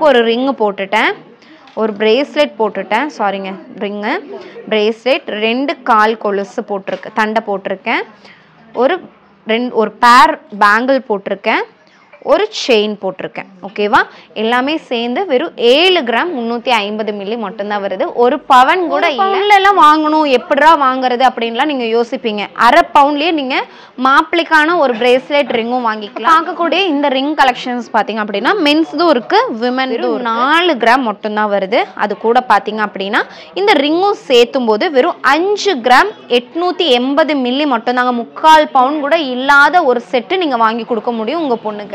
neck ஒரு ring போட்டுட்டேன் ஒரு பிரேஸ்லெட் போட்டுட்டேன் சாரிங்க ரிங்கு பிரேஸ்லெட் ரெண்டு கால் கொலுசு போட்டிருக்கேன் தண்டை போட்டிருக்கேன் ஒரு ரெண்டு ஒரு பேர் பேங்கிள் போட்டிருக்கேன் ஒரு செயின் போட்டிருக்கேன் ஓகேவா எல்லாமே சேர்ந்து வெறும் ஏழு கிராம் முந்நூற்றி ஐம்பது மில்லி மட்டும்தான் வருது ஒரு பவன் கூட இல்லை எல்லாம் வாங்கணும் எப்படிரா வாங்குறது அப்படின்லாம் நீங்கள் யோசிப்பீங்க அரை பவுண்ட்லேயே நீங்கள் மாப்பிளைக்கான ஒரு பிரேஸ்லெட் ரிங்கும் வாங்கிக்கலாம் பார்க்கக்கூடிய இந்த ரிங் கலெக்ஷன்ஸ் பார்த்தீங்க அப்படின்னா மென்ஸ்தும் இருக்குது விமன் நாலு கிராம் மட்டும்தான் வருது அது கூட பார்த்தீங்க அப்படின்னா இந்த ரிங்கும் சேர்த்தும் போது வெறும் அஞ்சு கிராம் எட்நூற்றி எண்பது மில்லி மட்டும்தாங்க முக்கால் பவுண்ட் கூட இல்லாத ஒரு செட்டு நீங்கள் வாங்கி கொடுக்க முடியும் உங்கள் பொண்ணுக்கு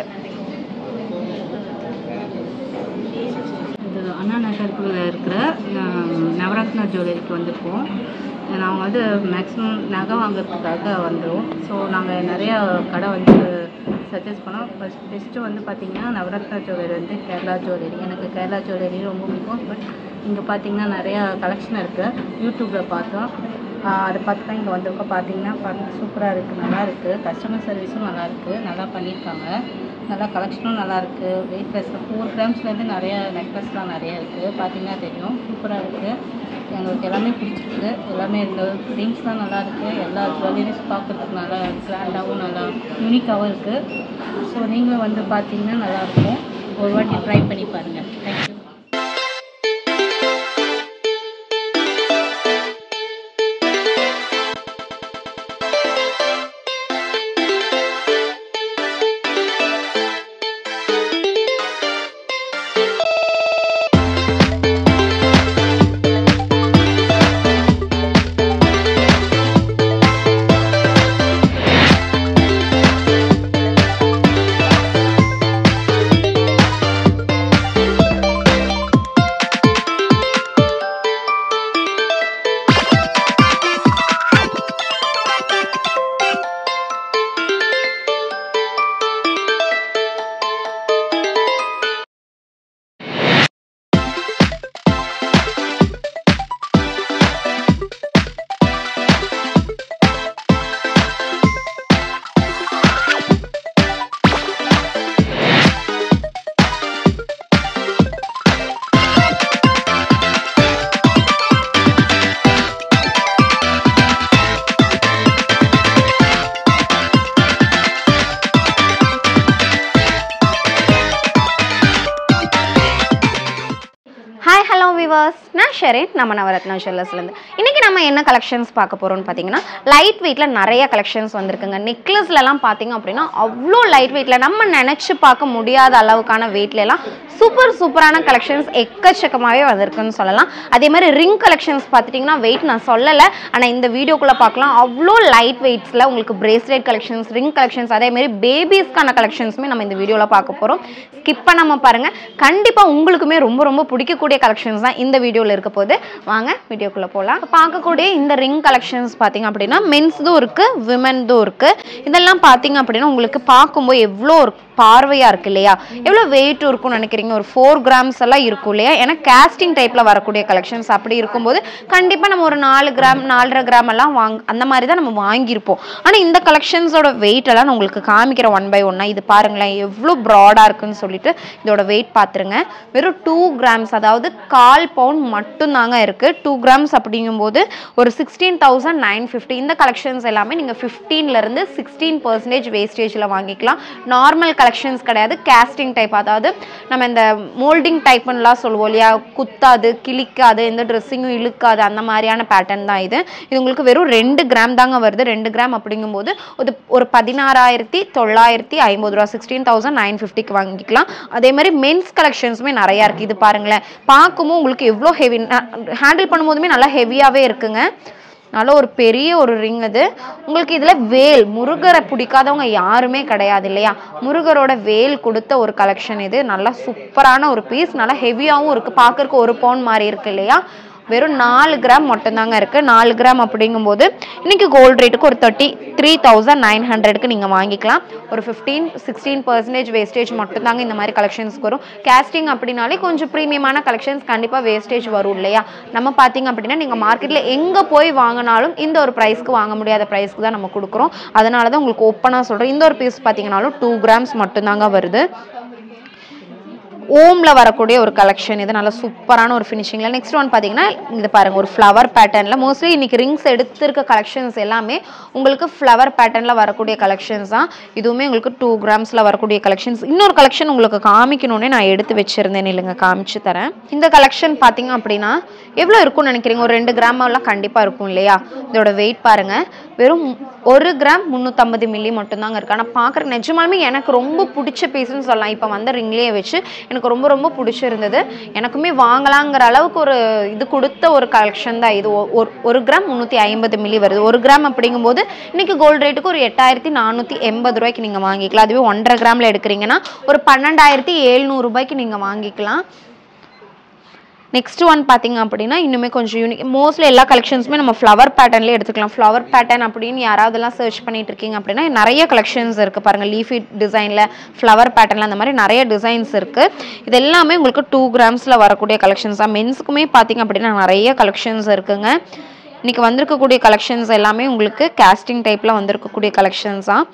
இது அண்ணா நகருக்குள்ள இருக்கிற ஆம், நவரத்னா ஜுவல்லரிக்கு வந்திருக்கோம் நாங்கள் வந்து மேக்ஸிமம் நகை வாங்குறதுக்காக வந்துடும் ஸோ நாங்கள் நிறையா கடை வந்து சஜஸ்ட் பண்ணோம் ஃபஸ்ட் ஃபஸ்ட்டு வந்து பார்த்திங்கன்னா நவரத்னா ஜுவல்லரி வந்து கேரளா ஜுவல்லரி எனக்கு கேரளா ஜுவல்லரி ரொம்ப பிடிக்கும் பட் இங்கே பார்த்தீங்கன்னா நிறையா கலெக்ஷன் இருக்குது யூடியூப்பில் பார்த்தோம் ஆஹ் அதை பார்த்து தான் இங்கே வந்திருக்கோம் பார்த்தீங்கன்னா சூப்பராக இருக்குது நல்லா இருக்குது கஸ்டமர் சர்வீஸும் நல்லா இருக்குது நல்லா பண்ணியிருக்காங்க நல்லா கலெக்ஷனும் நல்லா இருக்குது வெயிட்லெஸ்ஸில் ஃபோர் கிராம்ஸ்லேருந்து நிறைய நெக்லஸ்லாம் நிறைய இருக்குது பார்த்தீங்கன்னா தெரியும் சூப்பராக இருக்குது எங்களுக்கு எல்லாமே பிடிச்சிருக்கு எல்லாமே இந்த ரிங்ஸ்லாம் நல்லா இருக்குது எல்லா ஜுவல்லரிஸ் பார்க்குறதுக்கு நல்லா கிராண்டாகவும் நல்லா யூனிக்காகவும் இருக்குது ஸோ நீங்களும் வந்து பார்த்தீங்கன்னா நல்லாயிருக்கும் ஒரு வாட்டி ட்ரை பண்ணி பாருங்கள் தேங்க்யூ ஹாய் ஹலோ விவர்ஸ் நான் ஷெரேன் நம்ம நவரத்னா ஜுவல்லர்ஸ்லேருந்து இன்றைக்கி நம்ம என்ன கலெக்ஷன்ஸ் பார்க்க போகிறோம்னு பார்த்தீங்கன்னா லைட் வெயிட்டில் நிறைய கலெக்ஷன்ஸ் வந்திருக்குங்க நெக்லஸ்லலாம் பார்த்தீங்க அப்படின்னா அவ்வளோ லைட் வெயிட்டில் நம்ம நினச்சி பார்க்க முடியாத அளவுக்கான வெயிட்லலாம் சூப்பர் சூப்பரான கலெக்ஷன்ஸ் எக்கச்சக்கமாகவே வந்திருக்குன்னு சொல்லலாம் அதே மாதிரி ரிங் கலெக்ஷன்ஸ் பார்த்துட்டிங்கன்னா வெயிட் நான் சொல்லலை ஆனால் இந்த வீடியோக்குள்ளே பார்க்கலாம் அவ்வளோ லைட் வெயிட்ஸில் உங்களுக்கு பிரேஸ்லெட் கலெக்ஷன்ஸ் ரிங் கலெக்ஷன்ஸ் அதே மாதிரி பேபிஸ்க்கான கலெக்ஷன்ஸுமே நம்ம இந்த வீடியோவில் பார்க்க போகிறோம் ஸ்கிப் பண்ணாமல் பாருங்கள் கண்டிப்பாக உங்களுக்குமே ரொம்ப ரொம்ப பிடிக்கக்கூடிய கலெக்ஷன்ஸ் தான் இந்த வீடியோவில் இருக்க போது வாங்க வீடியோக்குள்ளே போகலாம் பார்க்கக்கூடிய இந்த ரிங் கலெக்ஷன்ஸ் பார்த்தீங்க அப்படின்னா மென்ஸ்தும் இருக்குது விமென்தும் இருக்குது இதெல்லாம் பார்த்தீங்க அப்படின்னா உங்களுக்கு பார்க்கும்போது எவ்வளோ ஒரு பார்வையாக இருக்கு இல்லையா எவ்வளோ வெயிட் இருக்கும்னு நினைக்கிறீங்க ஒரு ஃபோர் கிராம்ஸ் எல்லாம் இருக்கும் இல்லையா ஏன்னா கேஸ்டிங் டைப்பில் வரக்கூடிய கலெக்ஷன்ஸ் அப்படி இருக்கும்போது கண்டிப்பாக நம்ம ஒரு நாலு கிராம் நாலரை கிராம் எல்லாம் வாங்க அந்த மாதிரி தான் நம்ம வாங்கியிருப்போம் ஆனால் இந்த கலெக்ஷன்ஸோட வெயிட் எல்லாம் நான் உங்களுக்கு காமிக்கிறேன் ஒன் பை ஒன்னாக இது பாருங்களேன் எவ்வளோ ப்ராடாக இருக்குன்னு சொல்லிட்டு இதோட வெயிட் பார்த்துருங்க வெறும் டூ கிராம்ஸ் அதாவது கால் பவுண்ட் மட்டும்தாங்க இருக்குது டூ கிராம்ஸ் அப்படிங்கும்போது ஒரு சிக்ஸ்டீன் தௌசண்ட் நைன் ஃபிஃப்டி இந்த கலெக்ஷன்ஸ் எல்லாமே நீங்கள் ஃபிஃப்டீன்லேருந்து சிக்ஸ்டீன் பர்சன்டேஜ் வேஸ்டேஜில் வாங்கிக்கலாம் நார்மல் கலெக்ஷன்ஸ் கிடையாது கேஸ்டிங் டைப் அதாவது நம்ம இந்த மோல்டிங் டைப்புன்னெலாம் சொல்லுவோம் இல்லையா குத்தாது கிழிக்காது எந்த ட்ரெஸ்ஸிங்கும் இழுக்காது அந்த மாதிரியான பேட்டர்ன் தான் இது இது உங்களுக்கு வெறும் ரெண்டு கிராம் தாங்க வருது ரெண்டு கிராம் அப்படிங்கும்போது ஒரு ஒரு பதினாறாயிரத்தி தொள்ளாயிரத்தி ஐம்பது ரூபா சிக்ஸ்டீன் தௌசண்ட் நைன் ஃபிஃப்டிக்கு வாங்கிக்கலாம் அதே மாதிரி மென்ஸ் கலெக்ஷன்ஸுமே நிறையா இருக்குது இது பாருங்களேன் பார்க்கும்போது உங்களுக்கு எவ்வளோ ஹெவி ஹேண்டில் பண்ணும்போதுமே நல்லா ஹெவியாகவே இருக்குங்க நல்ல ஒரு பெரிய ஒரு ரிங் அது உங்களுக்கு இதில் வேல் முருகரை பிடிக்காதவங்க யாருமே கிடையாது இல்லையா முருகரோட வேல் கொடுத்த ஒரு கலெக்ஷன் இது நல்லா சூப்பரான ஒரு பீஸ் நல்லா ஹெவியாகவும் இருக்குது பார்க்கறக்கு ஒரு பவுன் மாதிரி இருக்கு இல்லையா வெறும் நாலு கிராம் மட்டும்தாங்க இருக்குது நாலு கிராம் அப்படிங்கும்போது இன்றைக்கி கோல்டு ரேட்டுக்கு ஒரு தேர்ட்டி த்ரீ தௌசண்ட் நைன் ஹண்ட்ரடுக்கு நீங்கள் வாங்கிக்கலாம் ஒரு ஃபிஃப்டீன் சிக்ஸ்டீன் பர்சன்டேஜ் வேஸ்டேஜ் மட்டும்தாங்க இந்த மாதிரி கலெக்ஷன்ஸ்க்கு வரும் கேஸ்டிங் அப்படின்னாலே கொஞ்சம் ப்ரீமியமான கலெக்ஷன்ஸ் கண்டிப்பாக வேஸ்டேஜ் வரும் இல்லையா நம்ம பார்த்தீங்க அப்படின்னா நீங்கள் மார்க்கெட்டில் எங்கே போய் வாங்கினாலும் இந்த ஒரு ப்ரைஸ்க்கு வாங்க முடியாத ப்ரைஸ்க்கு தான் நம்ம கொடுக்குறோம் அதனால தான் உங்களுக்கு ஓப்பனாக சொல்கிறேன் இந்த ஒரு பீஸ் பார்த்தீங்கன்னாலும் டூ கிராம்ஸ் மட்டும்தாங்க வருது ஓம்ல வரக்கூடிய ஒரு கலெக்ஷன் இது நல்ல சூப்பரான ஒரு ஃபினிஷிங்ல நெக்ஸ்ட் ஒன் பார்த்தீங்கன்னா இது பாருங்க ஒரு ஃப்ளவர் பேட்டர்னில் மோஸ்ட்லி இன்னைக்கு ரிங்ஸ் எடுத்திருக்க கலெக்ஷன்ஸ் எல்லாமே உங்களுக்கு ஃப்ளவர் பேட்டர்னில் வரக்கூடிய கலெக்ஷன்ஸ் தான் இதுவுமே உங்களுக்கு டூ கிராம்ஸில் வரக்கூடிய கலெக்ஷன்ஸ் இன்னொரு கலெக்ஷன் உங்களுக்கு காமிக்கணும்னே நான் எடுத்து வச்சிருந்தேன் இல்லைங்க காமிச்சு தரேன் இந்த கலெக்ஷன் பார்த்தீங்க அப்படின்னா எவ்வளோ இருக்கும்னு நினைக்கிறீங்க ஒரு ரெண்டு கிராம் எல்லாம் கண்டிப்பாக இருக்கும் இல்லையா இதோட வெயிட் பாருங்க வெறும் ஒரு கிராம் முந்நூற்றம்பது மில்லி மட்டும்தாங்க இருக்கு ஆனால் பார்க்குற நிஜமாலுமே எனக்கு ரொம்ப பிடிச்ச பீஸ்னு சொல்லலாம் இப்போ வந்த ரிங்லேயே வச்சு எனக்கு ரொம்ப ரொம்ப பிடிச்சிருந்தது எனக்குமே வாங்கலாங்கிற அளவுக்கு ஒரு இது கொடுத்த ஒரு கலெக்ஷன் தான் இது ஒ- ஒரு ஒரு கிராம் முந்நூற்றி ஐம்பது மில்லி வருது ஒரு கிராம் அப்படிங்கும்போது இன்னைக்கு கோல்டு ரேட்டுக்கு ஒரு எட்டாயிரத்தி நானூற்றி எண்பது ரூபாய்க்கு நீங்கள் வாங்கிக்கலாம் அதுவே ஒன்றரை கிராமில் எடுக்கிறீங்கன்னா ஒரு பன்னெண்டாயிரத்தி எழுநூறு ரூபாய்க்கு நீங்கள் வாங்கிக்கலாம் நெக்ஸ்ட் ஒன் பார்த்தீங்க அப்படின்னா இன்னுமே கொஞ்சம் யூனிக் மோஸ்ட்லி எல்லா கலெக்ஷன்ஸுமே நம்ம ஃப்ளவர் பேட்டர்ன்லேயே எடுத்துக்கலாம் ஃப்ளவர் பேட்டர்ன் அப்படின்னு யாராவதுலாம் சர்ச் பண்ணிட்டு இருக்கீங்க அப்படின்னா நிறைய கலெக்ஷன்ஸ் இருக்குது பாருங்கள் லீஃபி டிசைனில் ஃப்ளவர் பேட்டர்னில் அந்த மாதிரி நிறைய டிசைன்ஸ் இருக்குது இது எல்லாமே உங்களுக்கு டூ கிராம்ஸில் வரக்கூடிய கலெக்ஷன்ஸ் தான் மென்ஸுக்குமே பார்த்தீங்க அப்படின்னா நிறைய கலெக்ஷன்ஸ் இருக்குங்க இன்னைக்கு வந்திருக்கக்கூடிய கலெக்ஷன்ஸ் எல்லாமே உங்களுக்கு கேஸ்டிங் டைப்பில் வந்திருக்கக்கூடிய கலெக்ஷன்ஸ் தான்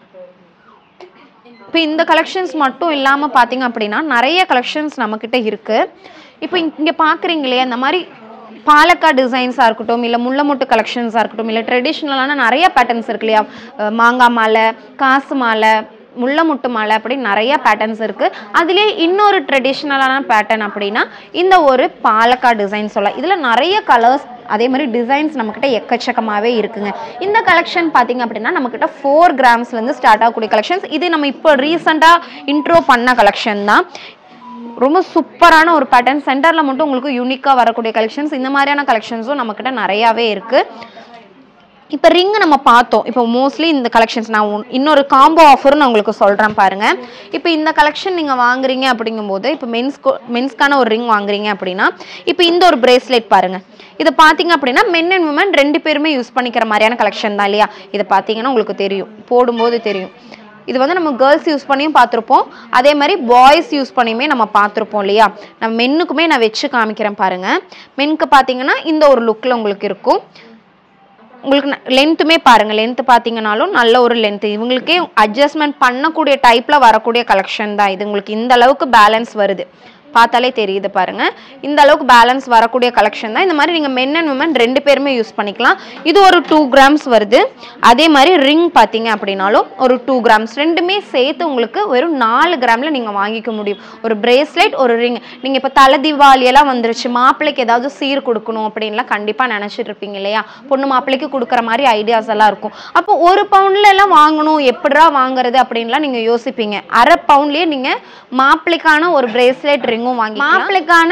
இப்போ இந்த கலெக்ஷன்ஸ் மட்டும் இல்லாமல் பார்த்தீங்க அப்படின்னா நிறைய கலெக்ஷன்ஸ் நம்மக்கிட்ட இருக்குது இப்போ இங்கே பார்க்குறீங்க இல்லையா இந்த மாதிரி பாலக்கா டிசைன்ஸாக இருக்கட்டும் இல்லை முள்ளமுட்டு கலெக்ஷன்ஸாக இருக்கட்டும் இல்லை ட்ரெடிஷ்னலான நிறைய பேட்டர்ன்ஸ் இருக்கு இல்லையா அஹ் மாங்காய் மாலை காசு மாலை முள்ளமுட்டு மாலை அப்படி நிறைய பேட்டர்ன்ஸ் இருக்குது அதுலேயே இன்னொரு ட்ரெடிஷ்னலான பேட்டர்ன் அப்படின்னா இந்த ஒரு பாலக்கா டிசைன் சொல்லலாம் இதில் நிறைய கலர்ஸ் அதே மாதிரி டிசைன்ஸ் நம்மக்கிட்ட எக்கச்சக்கமாகவே இருக்குங்க இந்த கலெக்ஷன் பார்த்தீங்க அப்படின்னா நம்மக்கிட்ட ஃபோர் கிராம்ஸ்லேருந்து ஸ்டார்ட் ஆகக்கூடிய கலெக்ஷன்ஸ் இது நம்ம இப்போ ரீசெண்டாக இன்ட்ரோ பண்ண கலெக்ஷன் தான் ரொம்ப சூப்பரான ஒரு பேட்டர்ன் சென்டரில் மட்டும் உங்களுக்கு யூனிக்காக வரக்கூடிய கலெக்ஷன்ஸ் இந்த மாதிரியான கலெக்ஷன்ஸும் நம்மக்கிட்ட நிறையாவே இருக்குது இப்போ ரிங் நம்ம பார்த்தோம் இப்போ மோஸ்ட்லி இந்த கலெக்ஷன்ஸ் நான் உன்- இன்னொரு காம்போ ஆஃபர் நான் உங்களுக்கு சொல்கிறேன் பாருங்க இப்போ இந்த கலெக்ஷன் நீங்கள் வாங்குறீங்க அப்படிங்கும்போது இப்போ மென்ஸ் மென்ஸ்க்கான ஒரு ரிங் வாங்குறீங்க அப்படின்னா இப்போ இந்த ஒரு பிரேஸ்லெட் பாருங்க இது பார்த்தீங்க அப்படின்னா மென் அண்ட் உமன் ரெண்டு பேருமே யூஸ் பண்ணிக்கிற மாதிரியான கலெக்ஷன் தான் இல்லையா இதை பார்த்தீங்கன்னா உங்களுக்கு தெரியும் போடும்போது தெரியும் இது வந்து நம்ம கேர்ள்ஸ் யூஸ் பண்ணியும் பார்த்துருப்போம் அதே மாதிரி பாய்ஸ் யூஸ் பண்ணியுமே நம்ம பார்த்துருப்போம் இல்லையா நம்ம மென்னுக்குமே நான் வச்சு காமிக்கிறேன் பாருங்க மென்க்கு பார்த்தீங்கன்னா இந்த ஒரு லுக்கில் உங்களுக்கு இருக்கும் உங்களுக்கு லென்த்துமே பாருங்கள் லென்த்து பார்த்தீங்கனாலும் நல்ல ஒரு லென்த் இவங்களுக்கே அட்ஜஸ்ட்மெண்ட் பண்ணக்கூடிய டைப்பில் வரக்கூடிய கலெக்ஷன் தான் இது உங்களுக்கு இந்த அளவுக்கு பேலன்ஸ் வருது பார்த்தாலே தெரியுது பாருங்க இந்த அளவுக்கு பேலன்ஸ் வரக்கூடிய கலெக்ஷன் தான் இந்த மாதிரி நீங்கள் மென் அண்ட் உமன் ரெண்டு பேருமே யூஸ் பண்ணிக்கலாம் இது ஒரு டூ கிராம்ஸ் வருது அதே மாதிரி ரிங் பார்த்தீங்க அப்படின்னாலும் ஒரு டூ கிராம்ஸ் ரெண்டுமே சேர்த்து உங்களுக்கு வெறும் நாலு கிராமில் நீங்கள் வாங்கிக்க முடியும் ஒரு பிரேஸ்லெட் ஒரு ரிங் நீங்கள் இப்போ தலை தீபாவளி எல்லாம் வந்துருச்சு மாப்பிள்ளைக்கு ஏதாவது சீர் கொடுக்கணும் அப்படின்லாம் கண்டிப்பாக நினச்சிட்டு இருப்பீங்க இல்லையா பொண்ணு மாப்பிள்ளைக்கு கொடுக்குற மாதிரி ஐடியாஸ் எல்லாம் இருக்கும் அப்போ ஒரு பவுண்ட்ல எல்லாம் வாங்கணும் எப்படிடா வாங்குறது அப்படின்லாம் நீங்கள் யோசிப்பீங்க அரை பவுண்ட்லேயே நீங்கள் மாப்பிள்ளைக்கான ஒரு பிரேஸ்லெட் ரிங்கும் வாங்கி மாப்பிள்ளைக்கான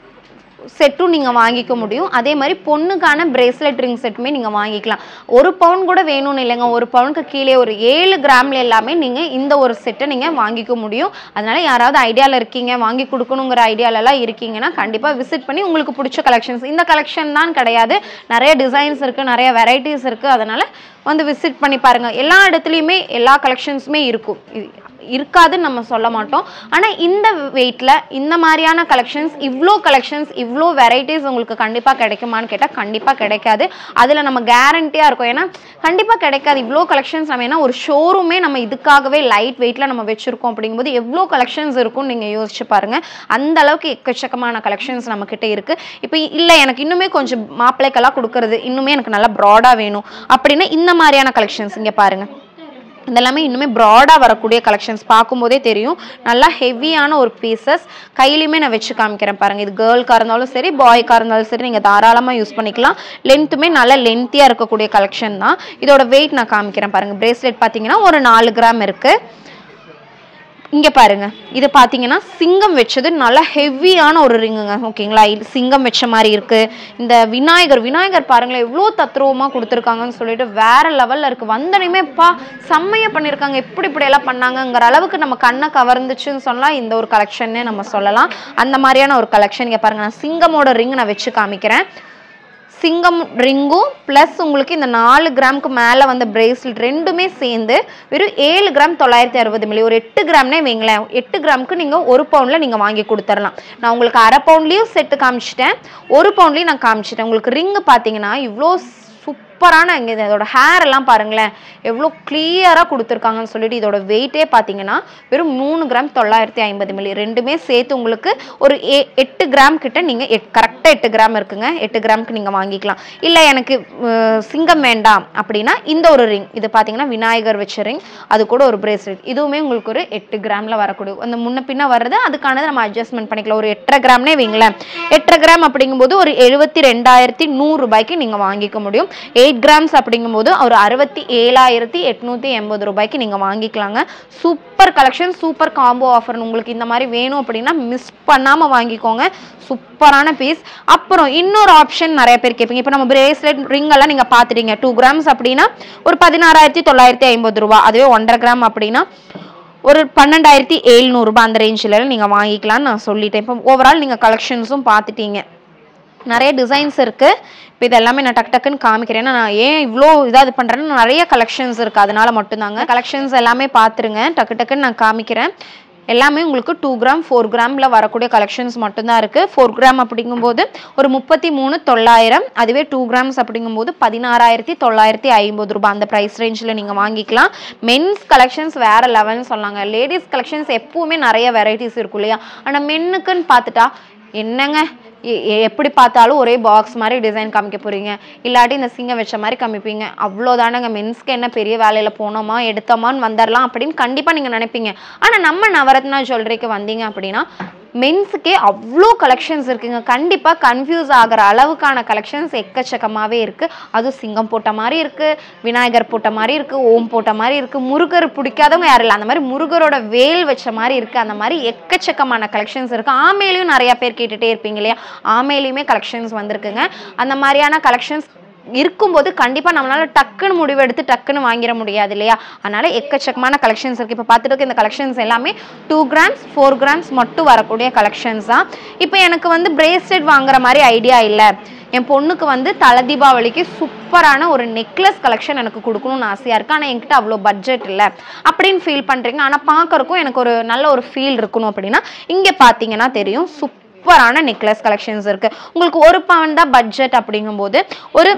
செட்டும் நீங்கள் வாங்கிக்க முடியும் அதே மாதிரி பொண்ணுக்கான பிரேஸ்லெட் ரிங் செட்டுமே நீங்கள் வாங்கிக்கலாம் ஒரு பவுன் கூட வேணும்னு இல்லைங்க ஒரு பவுனுக்கு கீழே ஒரு ஏழு கிராம்ல எல்லாமே நீங்கள் இந்த ஒரு செட்டை நீங்கள் வாங்கிக்க முடியும் அதனால யாராவது ஐடியாவில் இருக்கீங்க வாங்கி கொடுக்கணுங்கிற ஐடியாலலாம் இருக்கீங்கன்னா கண்டிப்பாக விசிட் பண்ணி உங்களுக்கு பிடிச்ச கலெக்ஷன்ஸ் இந்த கலெக்ஷன் தான் கிடையாது நிறைய டிசைன்ஸ் இருக்குது நிறைய வெரைட்டிஸ் இருக்குது அதனால வந்து விசிட் பண்ணி பாருங்கள் எல்லா இடத்துலையுமே எல்லா கலெக்ஷன்ஸுமே இருக்கும் இது- இருக்காதுன்னு நம்ம சொல்ல மாட்டோம் ஆனால் இந்த வெயிட்டில் இந்த மாதிரியான கலெக்ஷன்ஸ் இவ்வளோ கலெக்ஷன்ஸ் இவ்வளோ வெரைட்டிஸ் உங்களுக்கு கண்டிப்பாக கிடைக்குமான்னு கேட்டால் கண்டிப்பாக கிடைக்காது அதில் நம்ம கேரண்டியாக இருக்கும் ஏன்னா கண்டிப்பாக கிடைக்காது இவ்வளோ கலெக்ஷன்ஸ் நம்ம ஏன்னா ஒரு ஷோரூமே நம்ம இதுக்காகவே லைட் வெயிட்டில் நம்ம வச்சுருக்கோம் அப்படிங்கும்போது எவ்வளோ கலெக்ஷன்ஸ் இருக்கும்னு நீங்கள் யோசிச்சு பாருங்கள் அந்த அளவுக்கு எக்கச்சக்கமான கலெக்ஷன்ஸ் நம்மக்கிட்ட இருக்குது இப்போ இல்லை எனக்கு இன்னுமே கொஞ்சம் மாப்பிள்ளைக்கெல்லாம் கொடுக்கறது இன்னுமே எனக்கு நல்லா ப்ராடாக வேணும் அப்படின்னா இந்த மாதிரியான கலெக்ஷன்ஸ் இங்கே பாருங்கள் இதெல்லாமே இன்னுமே ப்ராடாக வரக்கூடிய கலெக்ஷன்ஸ் பார்க்கும்போதே தெரியும் நல்லா ஹெவியான ஒரு பீசஸ் கையிலையுமே நான் வச்சு காமிக்கிறேன் பாருங்கள் இது கேர்ள்க்காக இருந்தாலும் சரி பாய்க்காக இருந்தாலும் சரி நீங்கள் தாராளமாக யூஸ் பண்ணிக்கலாம் லென்த்துமே நல்லா லென்த்தியாக இருக்கக்கூடிய கலெக்ஷன் தான் இதோட வெயிட் நான் காமிக்கிறேன் பாருங்கள் பிரேஸ்லெட் பார்த்தீங்கன்னா ஒரு நாலு கிராம் இருக்குது இங்கே பாருங்க இது பார்த்தீங்கன்னா சிங்கம் வச்சது நல்லா ஹெவியான ஒரு ரிங்குங்க ஓகேங்களா இது சிங்கம் வச்ச மாதிரி இருக்கு இந்த விநாயகர் விநாயகர் பாருங்களேன் எவ்வளோ தத்ரூபமாக கொடுத்துருக்காங்கன்னு சொல்லிட்டு வேற லெவலில் இருக்கு வந்தனையுமே பா செம்மையாக பண்ணியிருக்காங்க எப்படி இப்படி எல்லாம் பண்ணாங்கங்கிற அளவுக்கு நம்ம கண்ணை கவர்ந்துச்சுன்னு சொல்லலாம் இந்த ஒரு கலெக்ஷன்னே நம்ம சொல்லலாம் அந்த மாதிரியான ஒரு கலெக்ஷன் இங்கே பாருங்க நான் சிங்கமோட ரிங் நான் வச்சு காமிக்கிறேன் சிங்கம் ரிங்கும் ப்ளஸ் உங்களுக்கு இந்த நாலு கிராமுக்கு மேலே வந்த பிரேஸ்லெட் ரெண்டுமே சேர்ந்து வெறும் ஏழு கிராம் தொள்ளாயிரத்தி அறுபது மில்லி ஒரு எட்டு கிராம்னே வைங்களேன் எட்டு கிராமுக்கு நீங்கள் ஒரு பவுண்டில் நீங்கள் வாங்கி கொடுத்துடலாம் நான் உங்களுக்கு அரை பவுண்ட்லேயும் செட்டு காமிச்சிட்டேன் ஒரு பவுண்ட்லேயும் நான் காமிச்சிட்டேன் உங்களுக்கு ரிங்கு பார்த்தீங்கன்னா இவ்வளோ சூப் சூப்பரான இங்கே இதோட ஹேர் எல்லாம் பாருங்களேன் எவ்வளோ கிளியராக கொடுத்துருக்காங்கன்னு சொல்லிட்டு இதோட வெயிட்டே பார்த்தீங்கன்னா வெறும் மூணு கிராம் தொள்ளாயிரத்தி ஐம்பது மில்லி ரெண்டுமே சேர்த்து உங்களுக்கு ஒரு ஏ எட்டு கிராம் கிட்ட நீங்கள் எட் கரெக்டாக எட்டு கிராம் இருக்குங்க எட்டு கிராமுக்கு நீங்கள் வாங்கிக்கலாம் இல்லை எனக்கு அஹ், சிங்கம் வேண்டாம் அப்படின்னா இந்த ஒரு ரிங் இது பார்த்தீங்கன்னா விநாயகர் வச்ச ரிங் அது கூட ஒரு பிரேஸ்லெட் இதுவுமே உங்களுக்கு ஒரு எட்டு கிராமில் வரக்கூடிய அந்த முன்ன பின்ன வர்றது அதுக்கானது நம்ம அட்ஜஸ்ட்மெண்ட் பண்ணிக்கலாம் ஒரு எட்டரை கிராம்னே வைங்களேன் எட்டரை கிராம் அப்படிங்கும்போது ஒரு எழுபத்தி ரெண்டாயிரத்தி நூறு ரூபாய்க்கு நீங்கள் வாங்கிக்க முடியும் எயிட் கிராம்ஸ் அப்படிங்கும்போது ஒரு அறுபத்தி ஏழாயிரத்தி எட்நூற்றி எண்பது ரூபாய்க்கு நீங்கள் வாங்கிக்கலாங்க super collection super combo offer உங்களுக்கு இந்த மாதிரி வேணும் அப்படின்னா மிஸ் பண்ணாமல் வாங்கிக்கோங்க சூப்பரான பீஸ் அப்புறம் இன்னொரு ஆப்ஷன் நிறைய பேர் கேட்பீங்க இப்போ நம்ம பிரேஸ்லெட் ரிங் எல்லாம் நீங்கள் பார்த்துட்டீங்க டூ கிராம்ஸ் அப்படின்னா ஒரு பதினாறாயிரத்தி தொள்ளாயிரத்தி ஐம்பது ரூபா அதுவே ஒன்றரை கிராம் அப்படின்னா ஒரு பன்னெண்டாயிரத்தி எழுநூறுபா அந்த ரேஞ்சில் நீங்கள் வாங்கிக்கலாம்னு நான் சொல்லிட்டேன் இப்போ ஓவரால் நீங்கள் கலெக்ஷன்ஸும் பார்த்துட்டீங்க நிறைய டிசைன்ஸ் இருக்கு இப்போ இது எல்லாமே நான் டக் டக்குன்னு காமிக்கிறேன் ஏன்னா நான் ஏன் இவ்வளோ இதாக இது பண்ணுறேன்னு நிறைய கலெக்ஷன்ஸ் இருக்கு அதனால மட்டும்தாங்க கலெக்ஷன்ஸ் எல்லாமே பார்த்துருங்க டக்கு டக்குன்னு நான் காமிக்கிறேன் எல்லாமே உங்களுக்கு டூ கிராம் ஃபோர் கிராமில் வரக்கூடிய கலெக்ஷன்ஸ் மட்டும்தான் இருக்குது ஃபோர் கிராம் அப்படிங்கும்போது ஒரு முப்பத்தி மூணு தொள்ளாயிரம் அதுவே டூ கிராம்ஸ் அப்படிங்கும்போது பதினாறாயிரத்தி தொள்ளாயிரத்தி ஐம்பது ரூபாய் அந்த ப்ரைஸ் ரேஞ்சில் நீங்கள் வாங்கிக்கலாம் மென்ஸ் கலெக்ஷன்ஸ் வேறு லெவல்னு சொன்னாங்க லேடிஸ் கலெக்ஷன்ஸ் எப்பவுமே நிறைய வெரைட்டிஸ் இருக்கும் இல்லையா ஆனால் மென்னுக்குன்னு பார்த்துட்டா என்னங்க எ- எ- எப்படி பார்த்தாலும் ஒரே பாக்ஸ் மாதிரி டிசைன் காமிக்க போறீங்க இல்லாட்டி இந்த சிங்கம் வச்ச மாதிரி காமிப்பீங்க அவ்வளோதானங்க மென்ஸ்க்கு என்ன பெரிய வேலையில போனோமா எடுத்தோமான்னு வந்துடலாம் அப்படின்னு கண்டிப்பா நீங்க நினைப்பீங்க ஆனா நம்ம நவரத்னா ஜுவல்லரிக்கு வந்தீங்க அப்படின்னா மென்ஸுக்கே அவ்வளோ கலெக்ஷன்ஸ் இருக்குங்க கண்டிப்பா கன்ஃபியூஸ் ஆகிற அளவுக்கான கலெக்ஷன்ஸ் எக்கச்சக்கமாவே இருக்கு அதுவும் சிங்கம் போட்ட மாதிரி இருக்கு விநாயகர் போட்ட மாதிரி இருக்கு ஓம் போட்ட மாதிரி இருக்கு முருகர் பிடிக்காதவங்க யாரும் இல்லை அந்த மாதிரி முருகரோட வேல் வச்ச மாதிரி இருக்கு அந்த மாதிரி எக்கச்சக்கமான கலெக்ஷன்ஸ் இருக்கு ஆமேலையும் நிறைய பேர் கேட்டுட்டே இருப்பீங்க இல்லையா ஆமேலையுமே கலெக்ஷன்ஸ் வந்திருக்குங்க அந்த மாதிரியான கலெக்ஷன்ஸ் இருக்கும்போது கண்டிப்பா நம்மளால டக்குன்னு முடிவெடுத்து டக்குன்னு வாங்கிட முடியாது இல்லையா அதனால எக்கச்சக்கமான கலெக்ஷன்ஸ் இருக்கு இப்போ பார்த்துட்டு இருக்க இந்த கலெக்ஷன்ஸ் எல்லாமே டூ கிராம்ஸ் ஃபோர் கிராம்ஸ் மட்டும் வரக்கூடிய கலெக்ஷன்ஸ் தான் இப்போ எனக்கு வந்து பிரேஸ்லெட் வாங்குற மாதிரி ஐடியா இல்லை என் பொண்ணுக்கு வந்து தலை தீபாவளிக்கு சூப்பரான ஒரு நெக்லஸ் கலெக்ஷன் எனக்கு கொடுக்கணும்னு ஆசையாக இருக்குது ஆனால் என்கிட்ட அவ்வளோ பட்ஜெட் இல்லை அப்படின்னு ஃபீல் பண்ணுறீங்க ஆனால் பார்க்கறக்கும் எனக்கு ஒரு நல்ல ஒரு ஃபீல் இருக்கணும் அப்படின்னா இங்கே பார்த்தீங்கன்னா தெரியும் சூப்பரான நெக்லஸ் கலெக்ஷன்ஸ் இருக்குது உங்களுக்கு ஒரு பவுன் தான் பட்ஜெட் அப்படிங்கும்போது ஒரு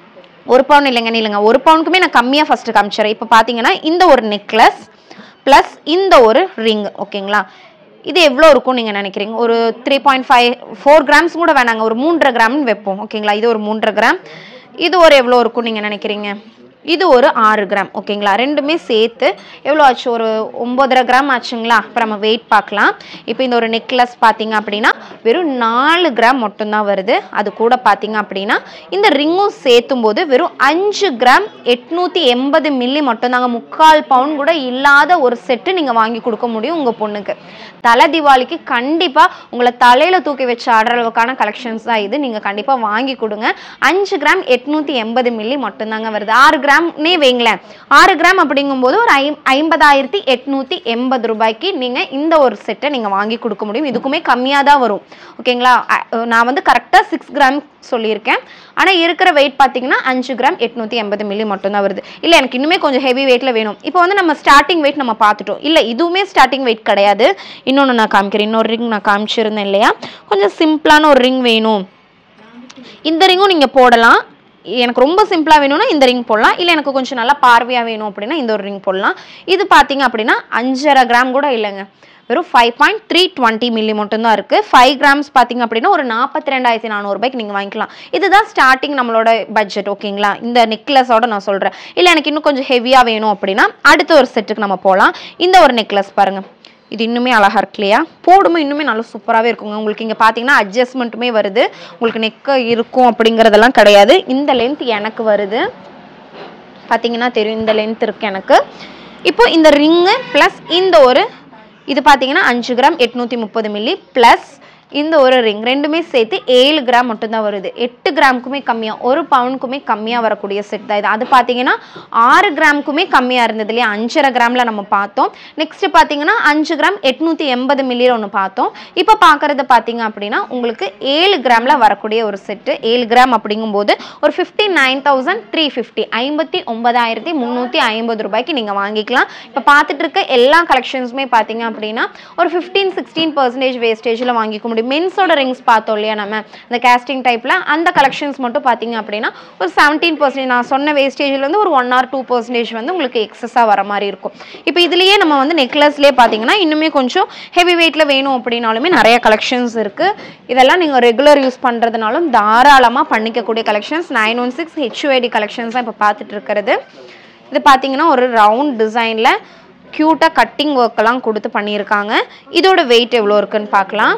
ஒரு பவுன் இல்லைங்க இல்லைங்க ஒரு பவுனுக்குமே நான் கம்மியாக ஃபஸ்ட்டு காமிச்சிடுறேன் இப்போ பார்த்தீங்கன்னா இந்த ஒரு நெக்லஸ் ப்ளஸ் இந்த ஒரு ரிங் ஓகேங்களா இது எவ்வளோ இருக்கும் நீங்கள் நினைக்கிறீங்க ஒரு three point five four grams கூட வேணாங்க ஒரு மூன்றரை கிராம்னு வைப்போம் ஓகேங்களா இது ஒரு மூன்றரை கிராம் இது ஒரு எவ்வளோ இருக்கும் நீங்கள் நினைக்கிறீங்க இது ஒரு ஆறு கிராம் ஓகேங்களா ரெண்டுமே சேர்த்து எவ்வளோ ஆச்சு ஒரு ஒம்பதரை கிராம் ஆச்சுங்களா இப்போ நம்ம வெயிட் பார்க்கலாம் இப்போ இந்த ஒரு நெக்லஸ் பார்த்தீங்க அப்படின்னா வெறும் நாலு கிராம் மட்டும்தான் வருது அது கூட பார்த்தீங்க அப்படின்னா இந்த ரிங்கும் சேர்த்தும் போது வெறும் அஞ்சு கிராம் எட்நூற்றி எண்பது மில்லி மட்டும்தாங்க முக்கால் பவுன் கூட இல்லாத ஒரு செட்டு நீங்கள் வாங்கி கொடுக்க முடியும் உங்கள் பொண்ணுக்கு தலை தீபாவளிக்கு கண்டிப்பாக உங்களை தலையில் தூக்கி வச்சு ஆடுற அளவுக்கான கலெக்ஷன்ஸ் தான் இது நீங்கள் கண்டிப்பாக வாங்கி கொடுங்க அஞ்சு கிராம் எட்நூற்றி எண்பது மில்லி மட்டும்தாங்க வருது ஆறு கிராம்னே வைங்களேன் ஆறு கிராம் அப்படிங்கும்போது ஒரு ஐம் ஐம்பதாயிரத்தி எட்நூற்றி எண்பது ரூபாய்க்கு நீங்கள் இந்த ஒரு செட்டை நீங்கள் வாங்கி கொடுக்க முடியும் இதுக்குமே கம்மியாக தான் வரும் ஓகேங்களா அ- நான் வந்து கரெக்டாக சிக்ஸ் கிராம் சொல்லியிருக்கேன் ஆனால் இருக்கிற வெயிட் பார்த்தீங்கன்னா அஞ்சு கிராம் எட்நூற்றி எண்பது மில்லி மட்டும்தான் வருது இல்லை எனக்கு இன்னுமே கொஞ்சம் ஹெவி வெயிட்டில் வேணும் இப்போ வந்து நம்ம ஸ்டார்டிங் வெயிட் நம்ம பார்த்துட்டோம் இல்லை இதுவுமே ஸ்டார்டிங் வெயிட் கிடையாது இன்னொன்று நான் காமிக்கிறேன் இன்னொரு ரிங் நான் காமிச்சிருந்தேன் இல்லையா கொஞ்சம் சிம்பிளான ஒரு ரிங் வேணும் இந்த ரிங்கும் நீங்கள் போடலாம் எனக்கு ரொம்ப சிம்பிளாக வேணும்னா இந்த ரிங் போடலாம் இல்லை எனக்கு கொஞ்சம் நல்லா பார்வையாக வேணும் அப்படின்னா இந்த ஒரு ரிங் போடலாம் இது பார்த்தீங்க அப்படின்னா அஞ்சரை கிராம் கூட இல்லைங்க வெறும் five point three twenty milli மட்டும்தான் இருக்குது ஃபைவ் கிராம்ஸ் பார்த்தீங்க அப்படின்னா ஒரு நாற்பத்தி ரெண்டாயிரத்தி நானூறுபாய்க்கு நீங்கள் வாங்கிக்கலாம் இதுதான் ஸ்டார்டிங் நம்மளோட பட்ஜெட் ஓகேங்களா இந்த நெக்லஸோட நான் சொல்கிறேன் இல்லை எனக்கு இன்னும் கொஞ்சம் ஹெவியாக வேணும் அப்படின்னா அடுத்த ஒரு செட்டுக்கு நம்ம போகலாம் இந்த ஒரு நெக்லஸ் பாருங்கள் இது இன்னுமே அழகா இருக்கு இல்லையா போடும்போது இன்னுமே நல்லா சூப்பராகவே இருக்குங்க உங்களுக்கு இங்கே பார்த்தீங்கன்னா அட்ஜஸ்ட்மெண்ட்டுமே வருது உங்களுக்கு நெக்க இருக்கும் அப்படிங்கிறதெல்லாம் கிடையாது இந்த லென்த் எனக்கு வருது பார்த்தீங்கன்னா தெரியும் இந்த லென்த் இருக்கு எனக்கு இப்போ இந்த ரிங்கு ப்ளஸ் இந்த ஒரு இது பார்த்தீங்கன்னா அஞ்சு கிராம் எட்நூற்றி முப்பது மில்லி ப்ளஸ் இந்த ஒரு ரிங் ரெண்டுமே சேர்த்து ஏழு கிராம் மட்டும்தான் வருது எட்டு கிராமுக்குமே கம்மியாக ஒரு பவுனுக்குமே கம்மியாக வரக்கூடிய செட் தான் இது அது பார்த்தீங்கன்னா ஆறு கிராமுக்குமே கம்மியாக இருந்தது இல்லையா அஞ்சரை கிராமில் நம்ம பார்த்தோம் நெக்ஸ்ட் பார்த்தீங்கன்னா அஞ்சு கிராம் எட்நூற்றி எண்பது மில்லியில் ஒன்று பார்த்தோம் இப்போ பார்க்குறது பார்த்தீங்க அப்படின்னா உங்களுக்கு ஏழு கிராமில் வரக்கூடிய ஒரு செட்டு ஏழு கிராம் அப்படிங்கும்போது ஒரு fifty nine thousand three fifty ஐம்பத்தி ஒன்பதாயிரத்தி முந்நூற்றி ஐம்பது ரூபாய்க்கு நீங்கள் வாங்கிக்கலாம் இப்போ பார்த்துட்டு இருக்க எல்லா கலெக்ஷன்ஸுமே பார்த்தீங்க அப்படின்னா ஒரு ஃபிஃப்டீன் சிக்ஸ்டீன் பர்சன்டேஜ் வேஸ்டேஜில் வாங்கிக்க முடியும் வரக்கூடிய மென்ஸோட ரிங்ஸ் பார்த்தோம் இல்லையா நம்ம இந்த கேஸ்டிங் டைப்பில் அந்த கலெக்ஷன்ஸ் மட்டும் பார்த்தீங்க அப்படின்னா ஒரு செவன்டீன் பர்சன்டேஜ் நான் சொன்ன வேஸ்டேஜில் வந்து ஒரு ஒன் ஆர் டூ பர்சன்டேஜ் வந்து உங்களுக்கு எக்ஸஸாக வர மாதிரி இருக்கும் இப்போ இதுலேயே நம்ம வந்து நெக்லஸ்லேயே பார்த்தீங்கன்னா இன்னுமே கொஞ்சம் ஹெவி வெயிட்டில் வேணும் அப்படின்னாலுமே நிறைய கலெக்ஷன்ஸ் இருக்குது இதெல்லாம் நீங்கள் ரெகுலர் யூஸ் பண்ணுறதுனாலும் தாராளமாக பண்ணிக்கக்கூடிய collections nine one six HUID collections தான் இப்போ பார்த்துட்டு இருக்கிறது இது பார்த்தீங்கன்னா ஒரு ரவுண்ட் டிசைனில் க்யூட்டாக கட்டிங் ஒர்க்கெல்லாம் கொடுத்து பண்ணியிருக்காங்க இதோட வெயிட் எவ்வளோ இருக்குன்னு பார்க்கலாம்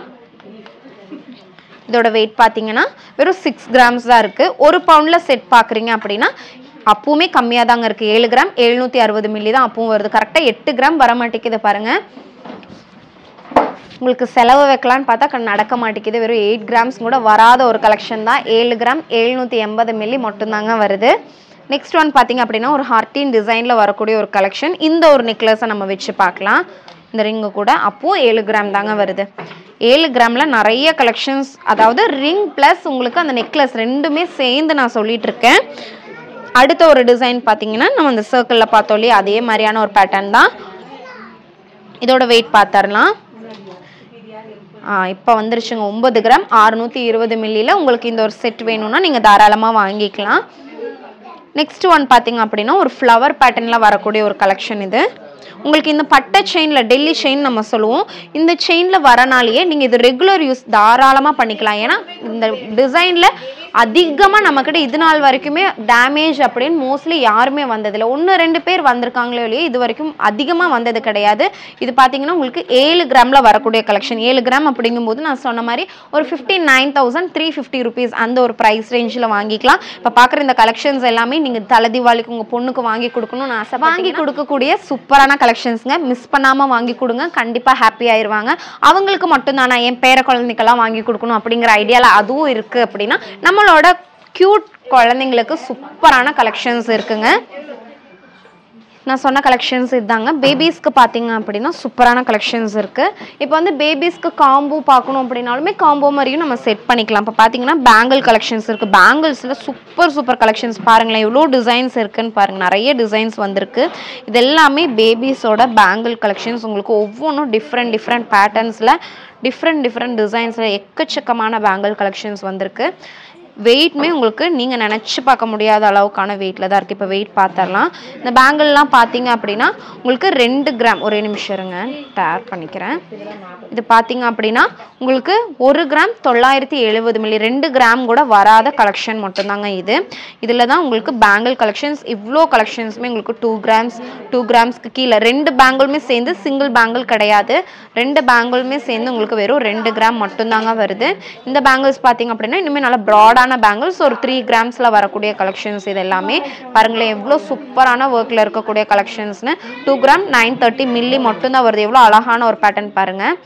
இதோட வெயிட் பார்த்தீங்கன்னா வெறும் சிக்ஸ் கிராம்ஸ் தான் இருக்குது ஒரு பவுண்டில் செட் பார்க்குறீங்க அப்படின்னா அப்பவுமே கம்மியாக தாங்க இருக்குது ஏழு கிராம் எழுநூற்றி அறுபது மில்லி தான் அப்பவும் வருது கரெக்டாக எட்டு கிராம் வர மாட்டேங்குது பாருங்கள் உங்களுக்கு செலவு வைக்கலான்னு பார்த்தா க- நடக்க மாட்டேங்குது வெறும் எயிட் கிராம்ஸ் கூட வராத ஒரு கலெக்ஷன் தான் ஏழு கிராம் எழுநூற்றி எண்பது மில்லி மட்டும்தாங்க வருது நெக்ஸ்ட் ஒன் பார்த்தீங்க அப்படின்னா ஒரு ஹார்டின் டிசைனில் வரக்கூடிய ஒரு கலெக்ஷன் இந்த ஒரு நெக்லஸை நம்ம வச்சு பார்க்கலாம் இந்த ரிங்கு கூட அப்போது ஏழு கிராம் தாங்க வருது ஏழு கிராமில் நிறைய கலெக்ஷன்ஸ் அதாவது ரிங் ப்ளஸ் உங்களுக்கு அந்த நெக்லஸ் ரெண்டுமே சேர்ந்து நான் சொல்லிட்டு இருக்கேன் அடுத்த ஒரு டிசைன் பார்த்தீங்கன்னா நம்ம இந்த சர்க்கிளில் பார்த்தோம் இல்லையா அதே மாதிரியான ஒரு பேட்டர்ன் தான் இதோட வெயிட் பார்த்துடலாம் இப்போ வந்துருச்சுங்க ஒன்பது கிராம் அறுநூற்றி இருபது மில்லியில் உங்களுக்கு இந்த ஒரு செட் வேணும்னா நீங்கள் தாராளமாக வாங்கிக்கலாம் நெக்ஸ்ட் ஒன் பார்த்தீங்க அப்படின்னா ஒரு ஃப்ளவர் பேட்டர்னில் வரக்கூடிய ஒரு கலெக்ஷன் இது உங்களுக்கு இந்த பட்டை செயினில் டெல்லி செயின் நம்ம சொல்லுவோம் இந்த செயினில் வரனாலேயே நீங்கள் இது ரெகுலர் யூஸ் தாராளமாக பண்ணிக்கலாம் ஏன்னா இந்த டிசைனில் அதிகமாக நம்மக்கிட்ட இது நாள் வரைக்குமே டேமேஜ் அப்படின்னு மோஸ்ட்லி யாருமே வந்ததில்லை ஒன்று ரெண்டு பேர் வந்திருக்காங்களோ இல்லையோ இது வரைக்கும் அதிகமாக வந்தது கிடையாது இது பார்த்தீங்கன்னா உங்களுக்கு ஏழு கிராமில் வரக்கூடிய கலெக்ஷன் ஏழு கிராம் அப்படிங்கும்போது நான் சொன்ன மாதிரி ஒரு fifty nine thousand three fifty rupees அந்த ஒரு ப்ரைஸ் ரேஞ்சில் வாங்கிக்கலாம் இப்போ பார்க்குற இந்த கலெக்ஷன்ஸ் எல்லாமே நீங்கள் தலை தீபாவளிக்கு உங்கள் பொண்ணுக்கு வாங்கி கொடுக்கணும்னு ஆசை வாங்கி கொடுக்கக்கூடிய சூப்பரான கலெக்ஷன்ஸுங்க மிஸ் பண்ணாமல் வாங்கி கொடுங்க கண்டிப்பாக ஹாப்பி ஆயிருவாங்க அவங்களுக்கு மட்டும்தானா என் பேர குழந்தைக்கெல்லாம் வாங்கி கொடுக்கணும் அப்படிங்கிற ஐடியாவில் அதுவும் இருக்குது அப்படின்னா நம்மளோட க்யூட் குழந்தைங்களுக்கு சூப்பரான கலெக்ஷன்ஸ் இருக்குங்க நான் சொன்ன கலெக்ஷன்ஸ் இதுதாங்க பேபிஸ்க்கு பார்த்தீங்க அப்படின்னா சூப்பரான கலெக்ஷன்ஸ் இருக்குது இப்போ வந்து பேபிஸ்க்கு காம்போ பார்க்கணும் அப்படின்னாலுமே காம்போ மாதிரியும் நம்ம செட் பண்ணிக்கலாம் இப்போ பார்த்தீங்கன்னா பேங்கிள் கலெக்ஷன்ஸ் இருக்குது பேங்கிள்ஸில் சூப்பர் சூப்பர் கலெக்ஷன்ஸ் பாருங்களேன் எவ்வளோ டிசைன்ஸ் இருக்குன்னு பாருங்கள் நிறைய டிசைன்ஸ் வந்திருக்கு இது எல்லாமே பேபிஸோட பேங்கிள் கலெக்ஷன்ஸ் உங்களுக்கு ஒவ்வொன்றும் டிஃப்ரெண்ட் டிஃப்ரெண்ட் பேட்டர்ன்ஸில் டிஃப்ரெண்ட் டிஃப்ரெண்ட் டிசைன்ஸில் எக்கச்சக்கமான பேங்கிள் கலெக்ஷன்ஸ் வந்திருக்கு வெயிட்மே உங்களுக்கு நீங்கள் நினச்சி பார்க்க முடியாத அளவுக்கான வெயிட்டில் தான் இருக்குது இப்போ வெயிட் பார்த்துடலாம் இந்த பேங்கிள்லாம் பார்த்தீங்க அப்படின்னா உங்களுக்கு ரெண்டு கிராம் ஒரே நிமிஷம் இருங்க டேர் பண்ணிக்கிறேன் இது பார்த்தீங்க அப்படின்னா உங்களுக்கு ஒரு கிராம் தொள்ளாயிரத்தி எழுபது மில்லி ரெண்டு கிராம் கூட வராத கலெக்ஷன் மட்டும்தாங்க இது இதில் தான் உங்களுக்கு பேங்கிள் கலெக்ஷன்ஸ் இவ்வளோ கலெக்ஷன்ஸுமே உங்களுக்கு டூ கிராம்ஸ் டூ கிராம்ஸ்க்கு கீழே ரெண்டு பேங்கிளுமே சேர்ந்து சிங்கிள் பேங்கிள் கிடையாது ரெண்டு பேங்கிளுமே சேர்ந்து உங்களுக்கு வெறும் ரெண்டு கிராம் மட்டும்தாங்க வருது இந்த பேங்கிள்ஸ் பார்த்தீங்க அப்படின்னா இனிமேல் நல்லா ப்ராடான பேங்கிள்ஸ் ஒரு த்ரீ கிராம்ஸில் வரக்கூடிய கலெக்ஷன்ஸ் இது எல்லாமே பாருங்களேன் எவ்வளோ சூப்பரான ஒர்க்கில் இருக்கக்கூடிய கலெக்ஷன்ஸ்னு two gram nine thirty milli மட்டும்தான் வருது எவ்வளோ அழகான ஒரு பேட்டர்ன் பாருங்கள்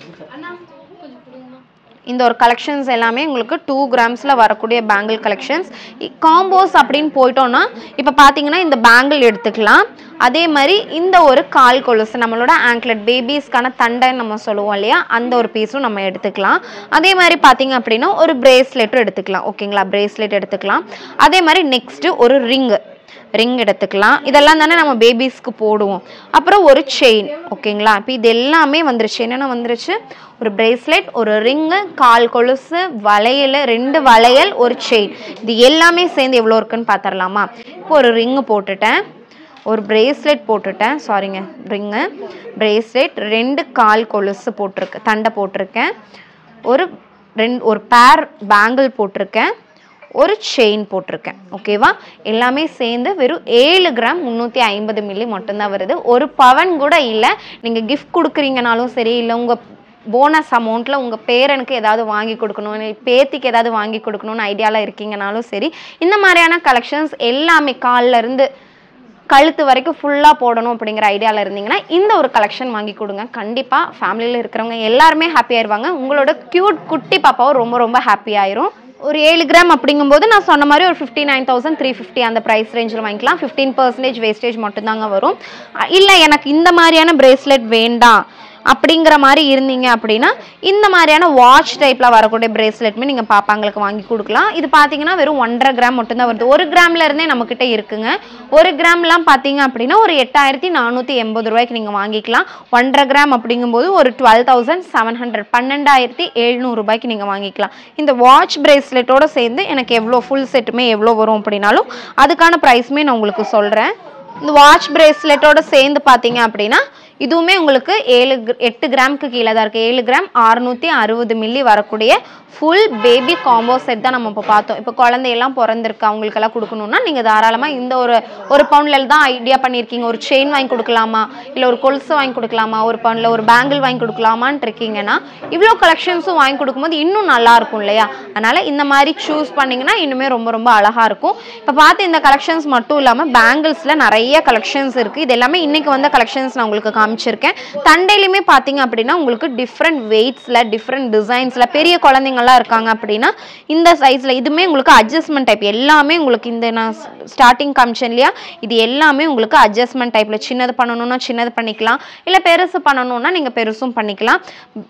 இந்த ஒரு கலெக்ஷன்ஸ் எல்லாமே உங்களுக்கு டூ கிராம்ஸில் வரக்கூடிய பேங்கிள் கலெக்ஷன்ஸ் காம்போஸ் அப்படின்னு போயிட்டோம்னா இப்போ பார்த்தீங்கன்னா இந்த பேங்கிள் எடுத்துக்கலாம் அதே மாதிரி இந்த ஒரு கால் கொலுசு நம்மளோட ஆங்க்லெட் பேபிஸ்க்கான தண்டைன்னு நம்ம சொல்லுவோம் இல்லையா அந்த ஒரு பீஸும் நம்ம எடுத்துக்கலாம் அதே மாதிரி பார்த்தீங்க அப்படின்னா ஒரு பிரேஸ்லெட்டும் எடுத்துக்கலாம் ஓகேங்களா பிரேஸ்லெட் எடுத்துக்கலாம் அதே மாதிரி நெக்ஸ்ட்டு ஒரு ரிங்கு ரிங் எடுத்துக்கலாம் இதெல்லாம் தானே நம்ம பேபிஸ்க்கு போடுவோம் அப்புறம் ஒரு செயின் ஓகேங்களா இப்போ இது எல்லாமே வந்துருச்சு என்னென்ன வந்துருச்சு ஒரு பிரேஸ்லெட் ஒரு ரிங்கு கால் கொலுசு வளையல் ரெண்டு வளையல் ஒரு செயின் இது எல்லாமே சேர்ந்து எவ்வளோ இருக்குன்னு பார்த்துடலாமா இப்போ ஒரு ரிங்கு போட்டுட்டேன் ஒரு பிரேஸ்லெட் போட்டுட்டேன் சாரிங்க ரிங்கு பிரேஸ்லெட் ரெண்டு கால் கொலுசு போட்டிருக்கு தண்டை போட்டிருக்கேன் ஒரு ரெண்டு ஒரு பேர் பேங்கிள் போட்டிருக்கேன் ஒரு செயின் போட்டிருக்கேன் ஓகேவா எல்லாமே சேர்ந்து வெறும் ஏழு கிராம் முந்நூற்றி ஐம்பது மில்லி மட்டும்தான் வருது ஒரு பவன் கூட இல்லை நீங்கள் கிஃப்ட் கொடுக்குறீங்கனாலும் சரி இல்லை உங்கள் போனஸ் அமௌண்ட்டில் உங்கள் பேரனுக்கு ஏதாவது வாங்கி கொடுக்கணும் இல்லை பேத்திக்கு ஏதாவது வாங்கி கொடுக்கணும்னு ஐடியாவில் இருக்கீங்கனாலும் சரி இந்த மாதிரியான கலெக்ஷன்ஸ் எல்லாமே கால்ல இருந்து கழுத்து வரைக்கும் ஃபுல்லாக போடணும் அப்படிங்கிற ஐடியாவில் இருந்தீங்கன்னா இந்த ஒரு கலெக்ஷன் வாங்கி கொடுங்க கண்டிப்பாக ஃபேமிலியில் இருக்கிறவங்க எல்லாருமே ஹாப்பி ஆயிருவாங்க உங்களோட க்யூட் குட்டி பாப்பாவும் ரொம்ப ரொம்ப ஹாப்பி ஆயிரும் ஒரு ஏழு கிராம் அப்படிங்கும்போது நான் சொன்ன மாதிரி ஒரு fifty nine thousand three fifty அந்த ப்ரைஸ் ரேஞ்சில் வாங்கிக்கலாம் ஃபிஃப்டீன் பர்சன்டேஜ் வேஸ்டேஜ் மட்டும்தாங்க வரும் அஹ் இல்லை எனக்கு இந்த மாதிரியான பிரேஸ்லெட் வேண்டாம் அப்படிங்கிற மாதிரி இருந்தீங்க அப்படின்னா இந்த மாதிரியான வாட்ச் டைப்பில் வரக்கூடிய பிரேஸ்லெட்டுமே நீங்கள் பாப்பாங்களுக்கு வாங்கி கொடுக்கலாம் இது பார்த்தீங்கன்னா வெறும் ஒன்றரை கிராம் மட்டும்தான் வருது ஒரு கிராம்ல இருந்தே நம்மக்கிட்ட இருக்குங்க ஒரு கிராம்லாம் பார்த்தீங்க அப்படின்னா ஒரு எட்டாயிரத்தி நானூற்றி எண்பது ரூபாய்க்கு நீங்கள் வாங்கிக்கலாம் ஒன்றரை கிராம் அப்படிங்கும்போது ஒரு டுவெல் தௌசண்ட் செவன் ஹண்ட்ரட் பன்னெண்டாயிரத்தி எழுநூறு ரூபாய்க்கு நீங்கள் வாங்கிக்கலாம் இந்த வாட்ச் பிரேஸ்லெட்டோட சேர்ந்து எனக்கு எவ்வளோ ஃபுல் செட்டுமே எவ்வளோ வரும் அப்படின்னாலும் அதுக்கான ப்ரைஸுமே நான் உங்களுக்கு சொல்கிறேன் இந்த வாட்ச் பிரேஸ்லெட்டோட சேர்ந்து பார்த்தீங்க அப்படின்னா இதுவுமே உங்களுக்கு ஏழு கிர- எட்டு கிராமுக்கு கீழே தான் இருக்குது ஏழு கிராம் அறுநூற்றி அறுபது மில்லி வரக்கூடிய ஃபுல் பேபி காம்போ செட் தான் நம்ம இப்போ பார்த்தோம் இப்போ குழந்தையெல்லாம் பிறந்திருக்கு அவங்களுக்கெல்லாம் கொடுக்கணும்னா நீங்கள் தாராளமாக இந்த ஒரு ஒரு பவுண்டில் தான் ஐடியா பண்ணியிருக்கீங்க ஒரு செயின் வாங்கி கொடுக்கலாமா இல்லை ஒரு கொலுசு வாங்கி கொடுக்கலாமா ஒரு பவுண்டில் ஒரு பேங்கிள் வாங்கி கொடுக்கலாமான்னு இருக்கீங்கன்னா இவ்வளோ கலெக்ஷன்ஸும் வாங்கி கொடுக்கும்போது இன்னும் நல்லா இருக்கும் இல்லையா அதனால் இந்த மாதிரி சூஸ் பண்ணிங்கன்னா இன்னுமே ரொம்ப ரொம்ப அழகாக இருக்கும் இப்போ பார்த்து இந்த கலெக்ஷன்ஸ் மட்டும் இல்லாமல் பேங்கிள்ஸில் நிறைய கலெக்ஷன்ஸ் இருக்குது இது எல்லாமே இன்னைக்கு வந்த கலெக்ஷன்ஸ் நான் உங்களுக்கு காமிச்சிருக்கேன் தண்டையிலுமே பார்த்தீங்க அப்படின்னா உங்களுக்கு டிஃப்ரெண்ட் வெயிட்ஸில் டிஃப்ரெண்ட் டிசைன்ஸில் பெரிய குழந்தைங்கள்லாம் இருக்காங்க அப்படின்னா இந்த சைஸில் இதுவுமே உங்களுக்கு அட்ஜஸ்ட்மெண்ட் டைப் எல்லாமே உங்களுக்கு இந்த நான் ஸ்டார்டிங் காமிச்சேன் இல்லையா இது எல்லாமே உங்களுக்கு அட்ஜஸ்ட்மெண்ட் டைப்பில் சின்னது பண்ணணும்னா சின்னது பண்ணிக்கலாம் இல்லை பெருசு பண்ணணும்னா நீங்கள் பெருசும் பண்ணிக்கலாம்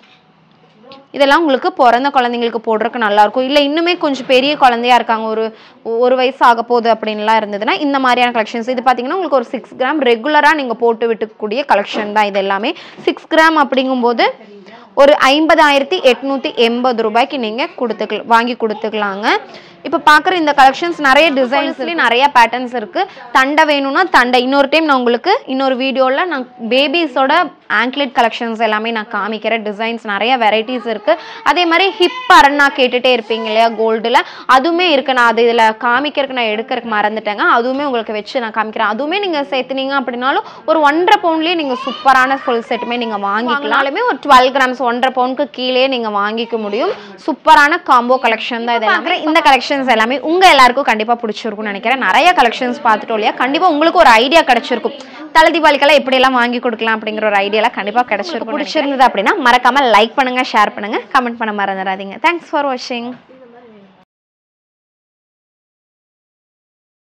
இதெல்லாம் உங்களுக்கு பிறந்த குழந்தைங்களுக்கு போடுறதுக்கு நல்லா இருக்கும் இல்லை இன்னுமே கொஞ்சம் பெரிய குழந்தையா இருக்காங்க ஒரு ஒரு வயசு ஆக போகுது அப்படின்லாம் இருந்ததுன்னா இந்த மாதிரியான கலெக்ஷன்ஸ் இது பார்த்தீங்கன்னா உங்களுக்கு ஒரு சிக்ஸ் கிராம் ரெகுலராக நீங்கள் போட்டு விட்டுக்கூடிய கலெக்ஷன் தான் இது எல்லாமே சிக்ஸ் கிராம் அப்படிங்கும்போது ஒரு ஐம்பதாயிரத்தி எட்நூற்றி எண்பது ரூபாய்க்கு நீங்கள் கொடுத்துக்கல வாங்கி கொடுத்துக்கலாங்க இப்போ பார்க்குற இந்த கலெக்ஷன்ஸ் நிறைய டிசைன்ஸ்லேயும் நிறைய பேட்டர்ன்ஸ் இருக்குது தண்டை வேணும்னா தண்டை இன்னொரு டைம் நான் உங்களுக்கு இன்னொரு வீடியோவில் நான் பேபிஸோட ஆங்க்லெட் கலெக்ஷன்ஸ் எல்லாமே நான் காமிக்கிறேன் டிசைன்ஸ் நிறைய வெரைட்டிஸ் இருக்குது அதே மாதிரி ஹிப் அரண்ணா கேட்டுகிட்டே இருப்பீங்க இல்லையா கோல்டில் அதுவுமே இருக்குது நான் அது இதில் காமிக்கிறதுக்கு நான் எடுக்கிறதுக்கு மறந்துட்டேங்க அதுவுமே உங்களுக்கு வச்சு நான் காமிக்கிறேன் அதுவுமே நீங்கள் சேர்த்துனீங்க அப்படின்னாலும் ஒரு ஒன்றரை பவுண்ட்லேயே நீங்கள் சூப்பரான ஃபுல் செட்டுமே நீங்கள் வாங்கிக்கலாலுமே ஒரு டுவெல் கிராம்ஸ் ஒன்றரை பவுனுக்கு கீழே நீங்கள் வாங்கிக்க முடியும் சூப்பரான காம்போ கலெக்ஷன் தான் இதெல்லாம் இந்த கலெக்ஷன்ஸ் எல்லாமே உங்கள் எல்லாருக்கும் கண்டிப்பாக பிடிச்சிருக்கும்னு நினைக்கிறேன் நிறைய கலெக்ஷன்ஸ் பார்த்துட்டோம் இல்லையா கண்டிப்பாக உங்களுக்கு ஒரு ஐடியா கிடைச்சிருக்கும் தலை தீபாவளிக்கெல்லாம் எப்படியெல்லாம் வாங்கி கொடுக்கலாம் அப்படிங்கிற ஒரு ஐடியாலாம் கண்டிப்பாக கிடைச்சிருக்கும் பிடிச்சிருந்தது அப்படின்னா மறக்காமல் லைக் பண்ணுங்கள் ஷேர் பண்ணுங்கள் கமெண்ட் பண்ண மறந்துடாதீங்க தேங்க்ஸ் ஃபார் வாட்சிங்